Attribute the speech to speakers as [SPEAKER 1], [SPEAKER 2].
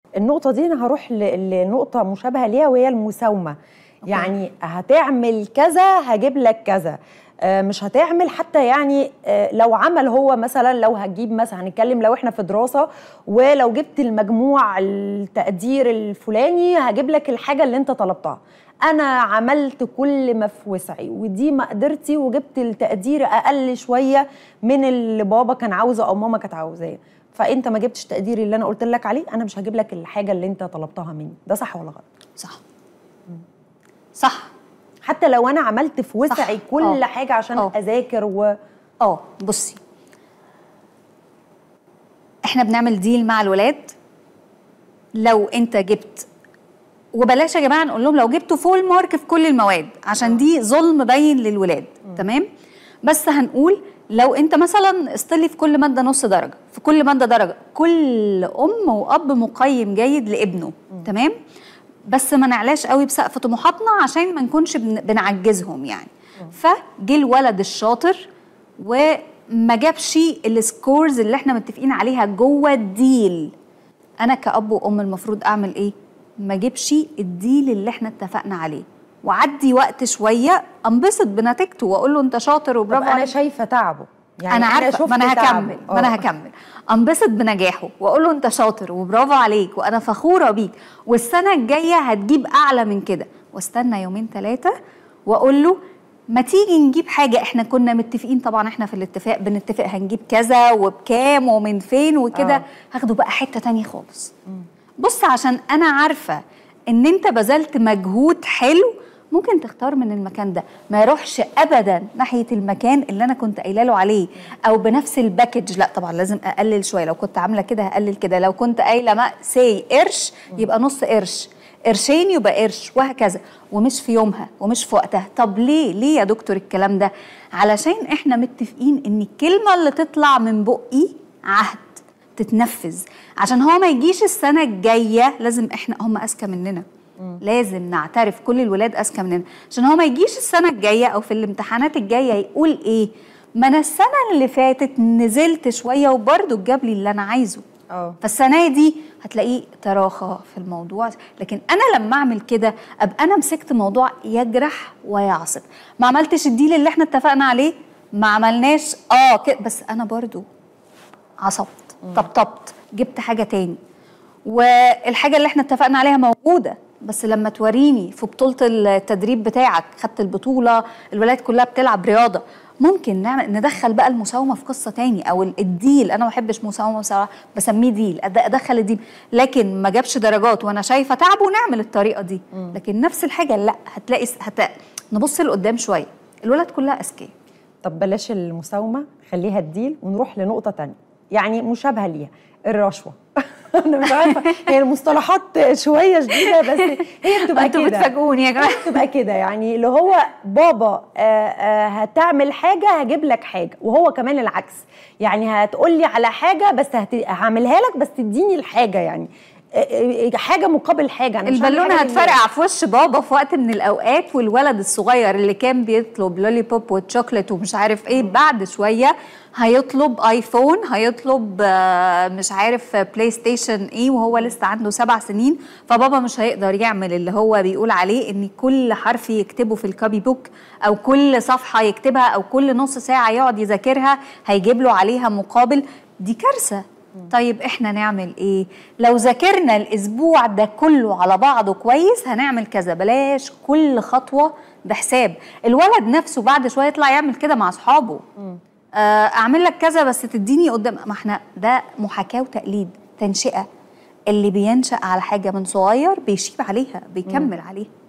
[SPEAKER 1] النقطة دي أنا هروح ل- لنقطة مشابهة ليها وهي المساومة يعني هتعمل كذا هجيب لك كذا آه، مش هتعمل حتى يعني آه، لو عمل هو مثلا لو هتجيب مثلا هنتكلم لو احنا في دراسة ولو جبت المجموع التقدير الفلاني هجيب لك الحاجة اللي انت طلبتها انا عملت كل ما في وسعي ودي مقدرتي وجبت التقدير اقل شوية من اللي بابا كان عاوزه او ماما كانت عاوزاه فانت ما جبتش تقدير اللي انا قلت لك عليه انا مش هجيب لك الحاجه اللي انت طلبتها مني ده صح ولا غلط
[SPEAKER 2] صح صح
[SPEAKER 1] حتى لو انا عملت في وسعي
[SPEAKER 2] صح.
[SPEAKER 1] كل
[SPEAKER 2] آه.
[SPEAKER 1] حاجه عشان
[SPEAKER 2] آه.
[SPEAKER 1] اذاكر و
[SPEAKER 2] اه بصي احنا بنعمل ديل مع الولاد لو انت جبت وبلاش يا جماعه نقول لهم لو جبتوا فول مارك في كل المواد عشان دي ظلم باين للولاد تمام بس هنقول لو انت مثلا استلي في كل ماده نص درجه في كل ماده درجه كل ام واب مقيم جيد لابنه تمام بس ما نعلاش قوي بسقف طموحاتنا عشان ما نكونش بن- بنعجزهم يعني فجه الولد الشاطر وما جابش السكورز اللي احنا متفقين عليها جوه الديل انا كاب وام المفروض اعمل ايه ما اجيبش الديل اللي احنا اتفقنا عليه وعدي وقت شويه انبسط بنتيجته واقول له انت شاطر
[SPEAKER 1] طب
[SPEAKER 2] وبرافو
[SPEAKER 1] انا
[SPEAKER 2] عليك
[SPEAKER 1] شايفه تعبه
[SPEAKER 2] يعني انا عارفه
[SPEAKER 1] شفت
[SPEAKER 2] ما انا
[SPEAKER 1] تعبه.
[SPEAKER 2] هكمل ما انا
[SPEAKER 1] آه.
[SPEAKER 2] هكمل انبسط بنجاحه واقول له انت شاطر وبرافو عليك وانا فخوره بيك والسنه الجايه هتجيب اعلى من كده واستنى يومين ثلاثه واقول له ما تيجي نجيب حاجه احنا كنا متفقين طبعا احنا في الاتفاق بنتفق هنجيب كذا وبكام ومن فين وكده
[SPEAKER 1] آه.
[SPEAKER 2] هاخده بقى حته تانية خالص بص عشان انا عارفه ان انت بذلت مجهود حلو ممكن تختار من المكان ده ما يروحش ابدا ناحيه المكان اللي انا كنت قايله له عليه او بنفس الباكج لا طبعا لازم اقلل شويه لو كنت عامله كده هقلل كده لو كنت قايله ما سي قرش يبقى نص قرش قرشين يبقى قرش وهكذا ومش في يومها ومش في وقتها طب ليه ليه يا دكتور الكلام ده علشان احنا متفقين ان الكلمه اللي تطلع من بقي عهد تتنفذ عشان هو ما يجيش السنه الجايه لازم احنا هم اذكى مننا لازم نعترف كل الولاد اذكى مننا عشان هو ما يجيش السنه الجايه او في الامتحانات الجايه يقول ايه ما انا السنه اللي فاتت نزلت شويه وبرضه جاب لي اللي انا عايزه
[SPEAKER 1] اه
[SPEAKER 2] فالسنه دي هتلاقيه تراخى في الموضوع لكن انا لما اعمل كده ابقى انا مسكت موضوع يجرح ويعصب ما عملتش الديل اللي احنا اتفقنا عليه ما عملناش اه كده بس انا برضو عصبت طبطبت جبت حاجه تاني والحاجه اللي احنا اتفقنا عليها موجوده بس لما توريني في بطوله التدريب بتاعك خدت البطوله الولاد كلها بتلعب رياضه ممكن نعمل ندخل بقى المساومه في قصه تاني او ال- الديل انا ما بحبش مساومه بصراحه بسميه ديل أد- ادخل الديل لكن ما جابش درجات وانا شايفه تعبه ونعمل الطريقه دي لكن نفس الحاجه لا هتلاقي س- هت... نبص لقدام شويه الولاد كلها اذكياء
[SPEAKER 1] طب بلاش المساومه خليها الديل ونروح لنقطه تانية يعني مشابهه ليها الرشوه انا مش عارفه هي المصطلحات شويه شديده بس هي بتبقى
[SPEAKER 2] انتوا
[SPEAKER 1] كده
[SPEAKER 2] بتفاجئوني يا جماعه
[SPEAKER 1] بتبقى كده يعني اللي هو بابا آه، آه، هتعمل حاجه هجيب لك حاجه وهو كمان العكس يعني هتقول لي على حاجه بس هت... هعملها لك بس تديني الحاجه يعني آه، آه، حاجه مقابل حاجه انا مش هعمل
[SPEAKER 2] البالونه
[SPEAKER 1] حاجة لله.
[SPEAKER 2] هتفرقع في وش بابا في وقت من الاوقات والولد الصغير اللي كان بيطلب لولي بوب وتشوكلت ومش عارف ايه بعد شويه هيطلب ايفون هيطلب آه، مش عارف بلاي ستيشن ايه وهو لسه عنده سبع سنين فبابا مش هيقدر يعمل اللي هو بيقول عليه ان كل حرف يكتبه في الكوبي بوك او كل صفحه يكتبها او كل نص ساعه يقعد يذاكرها هيجيب له عليها مقابل دي كارثه طيب احنا نعمل ايه لو ذاكرنا الاسبوع ده كله على بعضه كويس هنعمل كذا بلاش كل خطوه بحساب الولد نفسه بعد شويه يطلع يعمل كده مع اصحابه آه، اعمل لك كذا بس تديني قدام ما احنا ده محاكاه وتقليد تنشئه اللي بينشأ على حاجه من صغير بيشيب عليها بيكمل عليها